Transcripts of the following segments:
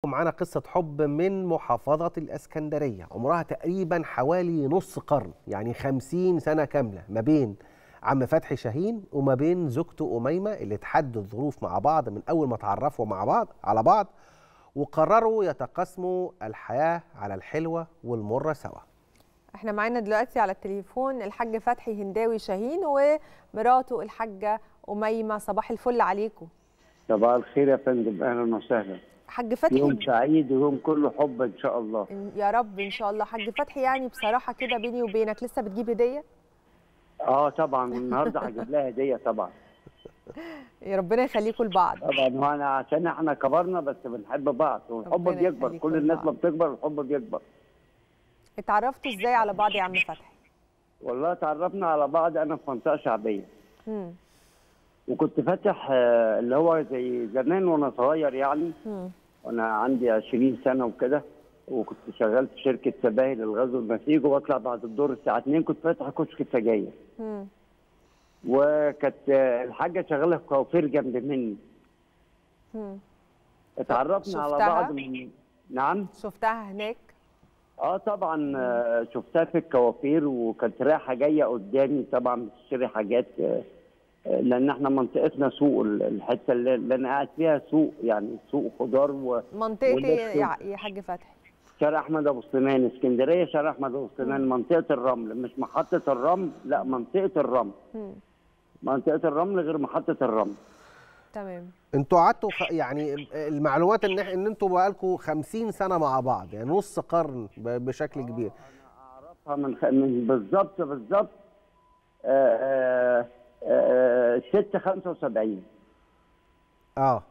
لكم معانا قصة حب من محافظة الإسكندرية عمرها تقريبا حوالي نص قرن يعني خمسين سنة كاملة ما بين عم فتحي شاهين وما بين زوجته أميمة اللي تحدوا الظروف مع بعض من أول ما تعرفوا مع بعض على بعض وقرروا يتقاسموا الحياة على الحلوة والمرة سوا احنا معانا دلوقتي على التليفون الحاج فتحي هنداوي شاهين ومراته الحاجة أميمة صباح الفل عليكم صباح الخير يا فندم اهلا وسهلا حاج فتحي يوم سعيد ويوم كله حب ان شاء الله يا رب ان شاء الله حاج فتحي يعني بصراحة كده بيني وبينك لسه بتجيب هدية اه طبعا النهارده هجيب لها هديه طبعا يا ربنا يخليكم لبعض طبعا وانا عشان احنا كبرنا بس بنحب بعض والحب ربنا بيكبر يخليكم كل الناس ما لبعض. بتكبر الحب بيكبر اتعرفتوا ازاي على بعض يا عم فتحي والله تعرفنا على بعض انا في منطقه شعبيه مم. وكنت فاتح آه، اللي هو زي زمان وانا صغير يعني مم. وانا عندي 20 سنه وكده وكنت شغال في شركه سباهي للغاز والنسيج وبطلع بعد الدور الساعه 2 كنت فاتح كشك سجاير مم. وكانت آه، الحاجه شغاله في كوافير جنب مني مم. اتعرفنا على شفتها؟ بعض من نعم شفتها هناك اه طبعا آه، شفتها في الكوافير وكانت رايحه جايه قدامي طبعا بتشتري حاجات آه، آه، لان احنا منطقتنا سوق ال- الحته اللي, اللي انا قاعد فيها سوق يعني سوق خضار وشارع منطقة وده ايه السوق. يا يا حاج فتحي احمد ابو سليمان اسكندريه شارع احمد ابو سليمان منطقه الرمل مش محطه الرمل لا منطقه الرمل مم. منطقه الرمل غير محطه الرمل تمام انتوا قعدتوا خ... يعني المعلومات ان ان انتوا بقالكم 50 سنة مع بعض يعني نص قرن ب... بشكل كبير اعرفها من خ... من بالظبط بالظبط آه، آه، آه، 6 75 اه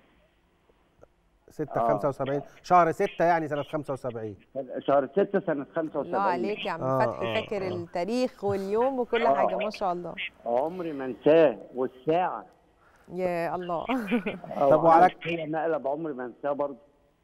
6 آه. 75 شهر 6 يعني سنة 75 شهر 6 سنه 75 الله عليك يا عم آه، فتحي آه، فاكر آه. التاريخ واليوم وكل آه. حاجة ما شاء الله عمري ما انساه والساعه يا الله طب وعلى- هي مقلب عمري ما انساه برضه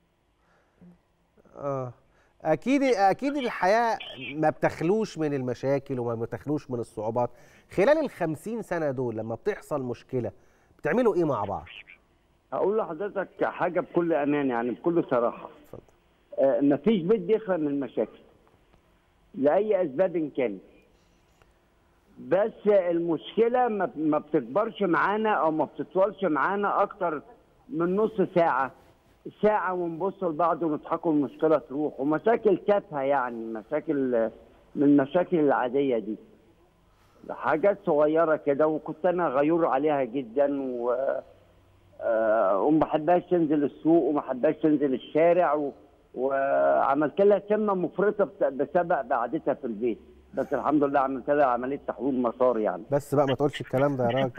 اه اكيد اكيد الحياه ما بتخلوش من المشاكل وما بتخلوش من الصعوبات خلال ال 50 سنه دول لما بتحصل مشكله بتعملوا ايه مع بعض هقول لحضرتك حاجه بكل امان يعني بكل صراحه اتفضل آه مفيش بيت بيخلى من المشاكل لاي اسباب إن كانت بس المشكله ما ما بتكبرش معانا او ما بتطولش معانا اكتر من نص ساعه ساعه ونبص لبعض ونضحك والمشكله تروح ومشاكل تافهه يعني مشاكل آه، من المشاكل العاديه دي حاجات صغيره كده وكنت انا غيور عليها جدا و آه، وما بحبهاش تنزل السوق وما بحبهاش تنزل الشارع و... وعملت لها سمه مفرطه بس- بسبب قعدتها في البيت بس الحمد لله عملت لها عمليه تحويل مسار يعني بس بقى ما تقولش الكلام ده يا راجل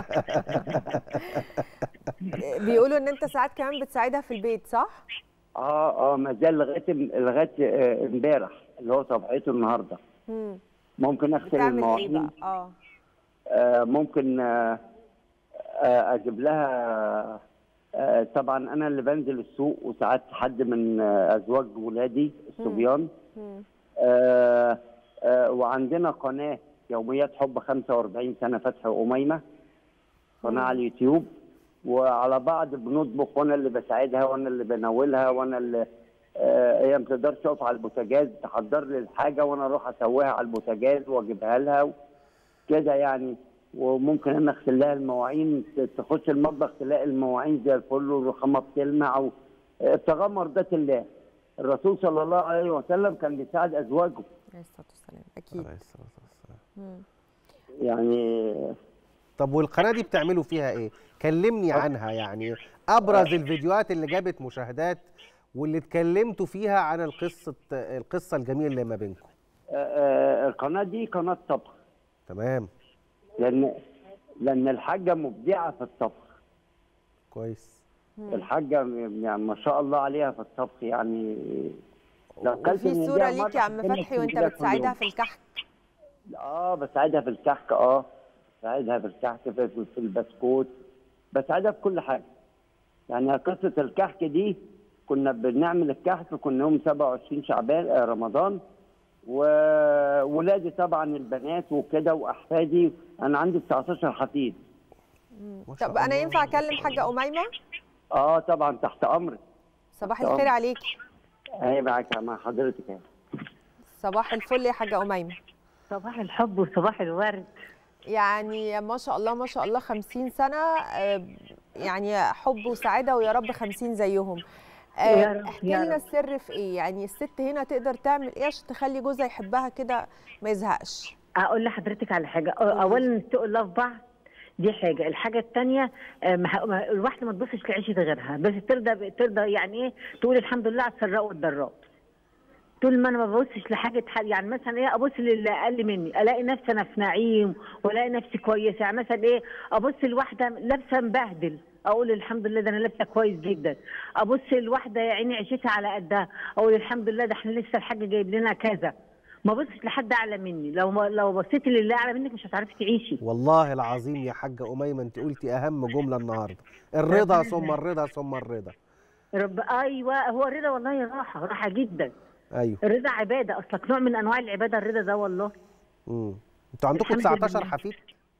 بيقولوا ان انت ساعات كمان بتساعدها في البيت صح؟ اه اه ما زال لغايه لغايه آه، امبارح اللي هو صبحيته النهارده مم. ممكن اغسل بتعمل ايه المواعين بقى؟ اه آه، ممكن آه، آه، اجيب لها آه، طبعا انا اللي بنزل السوق وساعات حد من آه، ازواج ولادي الصبيان مم. آه، آه، وعندنا قناه يوميات حب 45 سنه فتح اميمه قناه على اليوتيوب وعلى بعض بنطبخ وانا اللي بساعدها وانا اللي بناولها وانا اللي آه، هي ما تقدرش تقف على البوتاجاز تحضر لي الحاجه وانا اروح اسويها على البوتاجاز واجيبها لها كده يعني وممكن انا اغسل لها المواعين ت- تخش المطبخ تلاقي المواعين زي الفل والرخامه بتلمع و- ابتغاء مرضات الله الرسول صلى الله عليه وسلم كان بيساعد ازواجه عليه الصلاة والسلام اكيد عليه الصلاة والسلام. مم. يعني طب والقناه دي بتعملوا فيها ايه كلمني عنها يعني ابرز الفيديوهات اللي جابت مشاهدات واللي اتكلمتوا فيها عن القصه القصه الجميله اللي ما بينكم آه، آه، القناه دي قناه طبخ تمام لان لان الحاجه مبدعه في الطبخ كويس الحاجه يعني ما شاء الله عليها في الطبخ يعني لو أكلت وفي من صورة إيديها ليك يا مرة عم هتكلم فتحي وانت كده كل بتساعدها يوم. في الكحك اه بساعدها في الكحك اه بساعدها في الكحك في, في, في البسكوت بساعدها في كل حاجه يعني قصه الكحك دي كنا بنعمل الكحك كنا يوم 27 شعبان آه رمضان وولادي طبعا البنات وكده واحفادي انا عندي 19 حفيد ما شاء طب انا الله. ينفع اكلم حاجة أميمة؟ اه طبعا تحت امرك صباح الخير عليكي اهي معاك مع حضرتك اهي صباح الفل يا حاجه اميمه صباح الحب وصباح الورد يعني ما شاء الله ما شاء الله 50 سنه آه، يعني حب وسعاده ويا رب 50 زيهم آه، يا رب، احكي يا لنا رب. السر في ايه يعني الست هنا تقدر تعمل ايه عشان تخلي جوزها يحبها كده ما يزهقش اقول لحضرتك على حاجه أ- اولا نتقوا الله في بعض دي حاجه الحاجه الثانيه الواحده ما تبصش لعيشه غيرها بس ترضى ترضى يعني ايه تقول الحمد لله على السراء والضراء طول ما انا ما ببصش لحاجه حد يعني مثلا ايه ابص للي اقل مني الاقي نفسي انا في نعيم والاقي نفسي كويسه يعني مثلا ايه ابص لواحده لابسه مبهدل اقول الحمد لله ده انا لابسه كويس جدا ابص لواحده يا عيني عيشتها على قدها اقول الحمد لله ده احنا لسه الحاج جايب لنا كذا ما بصش لحد اعلى مني لو ما لو بصيتي للي اعلى منك مش هتعرفي تعيشي والله العظيم يا حاجه اميمه انت قلتي اهم جمله النهارده الرضا ثم الرضا ثم الرضا رب ايوه هو الرضا والله راحه راحه جدا ايوه الرضا عباده اصلك نوع من انواع العباده الرضا ده والله امم انتوا عندكم الحمد 19 لله. حفيد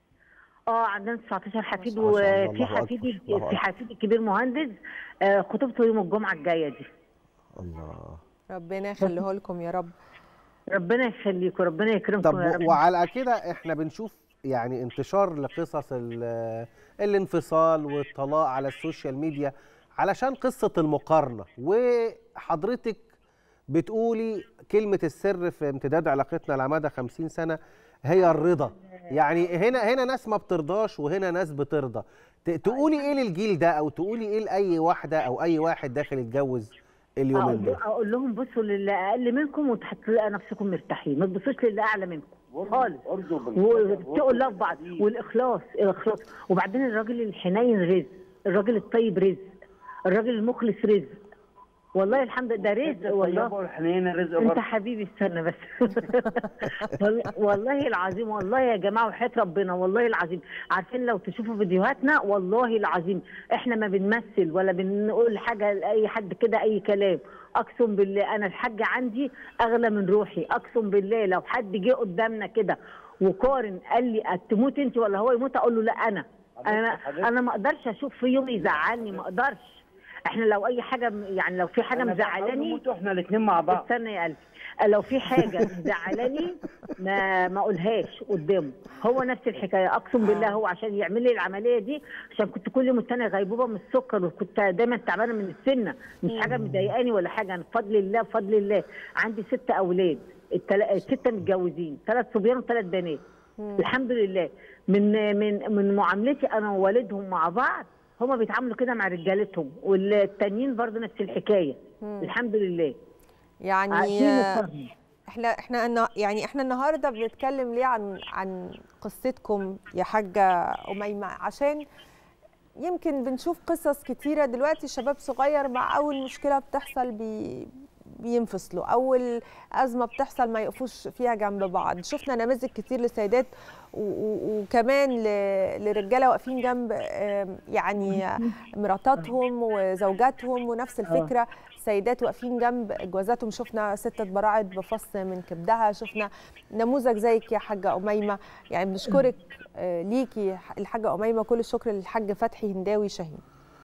اه عندنا 19 حفيد ما شاء الله، وفي الله أكبر، حفيدي الله في أكبر. حفيدي الكبير مهندس آه، خطوبته يوم الجمعه الجايه دي الله ربنا يخليه لكم يا رب ربنا يخليكم ربنا يكرمكم طب يا و- رب وعلى كده احنا بنشوف يعني انتشار لقصص ال- الانفصال والطلاق على السوشيال ميديا علشان قصة المقارنة وحضرتك بتقولي كلمة السر في امتداد علاقتنا على مدى 50 سنة هي الرضا يعني هنا هنا ناس ما بترضاش وهنا ناس بترضى ت- تقولي ايه للجيل ده او تقولي ايه لاي واحده او اي واحد داخل يتجوز اليومين اقول دول اقول لهم بصوا للي اقل منكم وتلاقوا نفسكم مرتاحين ما تبصوش للي اعلى منكم خالص واتقوا الله في بعض والاخلاص الاخلاص وبعدين الراجل الحنين رزق الراجل الطيب رزق الراجل المخلص رزق والله الحمد لله ده رزق والله الحنين الرزق انت برضه حبيبي استنى بس وال- والله العظيم والله يا جماعه وحياه ربنا والله العظيم عارفين لو تشوفوا فيديوهاتنا والله العظيم احنا ما بنمثل ولا بنقول حاجه لاي حد كده اي كلام اقسم بالله انا الحاج عندي اغلى من روحي اقسم بالله لو حد جه قدامنا كده وقارن قال لي تموت انت ولا هو يموت اقول له لا انا انا انا ما اقدرش اشوف في يوم يزعلني ما اقدرش احنا لو اي حاجه يعني لو في حاجه مزعلاني احنا الاثنين مع بعض استنى يا قلبي لو في حاجه مزعلاني ما ما اقولهاش قدامه هو نفس الحكايه اقسم بالله هو عشان يعمل لي العمليه دي عشان كنت كل يوم التانية غيبوبه من السكر وكنت دايما تعبانه من السنه مش حاجه مضايقاني ولا حاجه انا بفضل الله بفضل الله عندي ست اولاد التلا... سته متجوزين ثلاث صبيان وثلاث بنات الحمد لله من من من معاملتي انا ووالدهم مع بعض هما بيتعاملوا كده مع رجالتهم والتانيين برضه نفس الحكايه الحمد لله يعني عايشين آه، الفهم. احنا احنا النا- يعني احنا النهارده بنتكلم ليه عن عن قصتكم يا حاجه اميمه عشان يمكن بنشوف قصص كتيره دلوقتي شباب صغير مع اول مشكله بتحصل بي بينفصلوا اول ازمه بتحصل ما يقفوش فيها جنب بعض شفنا نماذج كتير لسيدات و- و- وكمان ل- لرجاله واقفين جنب آم، يعني مراتاتهم وزوجاتهم ونفس الفكره سيدات واقفين جنب جوازاتهم شفنا ست اتبرعت بفص من كبدها شفنا نموذج زيك يا حاجه اميمه يعني بنشكرك آه، ليكي الحاجه اميمه كل الشكر للحاج فتحي هنداوي شاهين